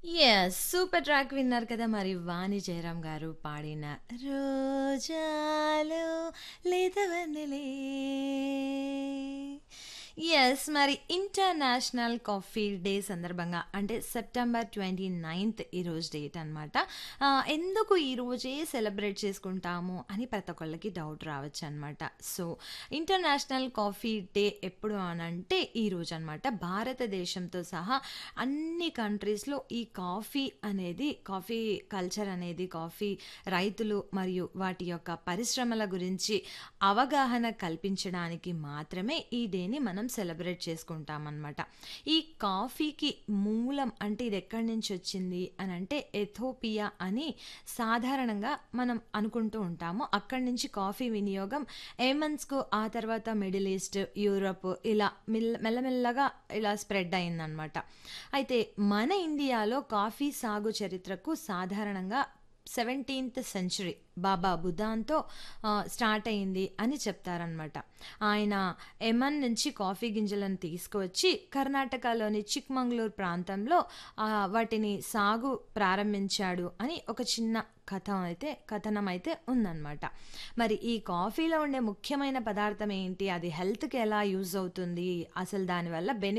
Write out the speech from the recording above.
Yes. Super track విన్నారు కదా! మరి వాణి జయరాం గారు పాడిన 'రోజాలు లేతవన్నెలే' యెస్. మరి ఇంటర్నేషనల్ కాఫీ డే సందర్భంగా అంటే సెప్టెంబర్ 29థ్ ఈరోజు డేట్ అనమాట. ఆహ్, ఎందుకు ఈరోజే సెలబ్రేట్ చేసుకుంటాము అని ప్రతి ఒక్కళ్ళకి డౌట్ రావచ్చనమాట. సో, ఇంటర్నేషనల్ కాఫీ డే ఎప్పుడు అనంటే ఈరోజనమాట. భారతదేశంతో సహా అన్ని కంట్రీస్‌లో ఈ కాఫీ అనేది కాఫీ కల్చర్ అనేది కాఫీ రైతులు మరియు వాటి యొక్క పరిశ్రమల గురించి అవగాహన కల్పించడానికి మాత్రమే ఈ డేని మనం సెలబ్రేట్ చేసుకుంటామనమాట. ఈ కాఫీకి మూలం అంటే ఇది ఎక్కడి నుంచి వచ్చింది అనంటే ఎథోపియా అని సాధారణంగా మనం అనుకుంటూ ఉంటాము. అక్కడి నుంచి కాఫీ వినియోగం ఏమన్స్‌కు ఆ తర్వాత మిడిల్ ఈస్ట్, యూరప్ ఇలా మిల్ మెల్లమెల్లగా ఇలా స్ప్రెడ్ అయిందనమాట. అయితే మన ఇండియాలో కాఫీ సాగు చరిత్రకు సాధారణంగా 17థ్ సెంచరీ బాబా బుదాన్‌తో ఆహ్, స్టార్ట్ అయింది అని చెప్తారనమాట. ఆయన యెమన్ నుంచి కాఫీ గింజలను తీసుకువచ్చి కర్ణాటకలోని చిక్మంగళూరు ప్రాంతంలో ఆహ్, వాటిని సాగు ప్రారంభించాడు అని ఒక చిన్న కథ అయితే కథనం అయితే ఉందనమాట. మరి ఈ కాఫీలో ఉండే ముఖ్యమైన పదార్థం ఏంటి? అది హెల్త్‌కి ఎలా యూజ్ అవుతుంది? అసలు దానివల్ల బెని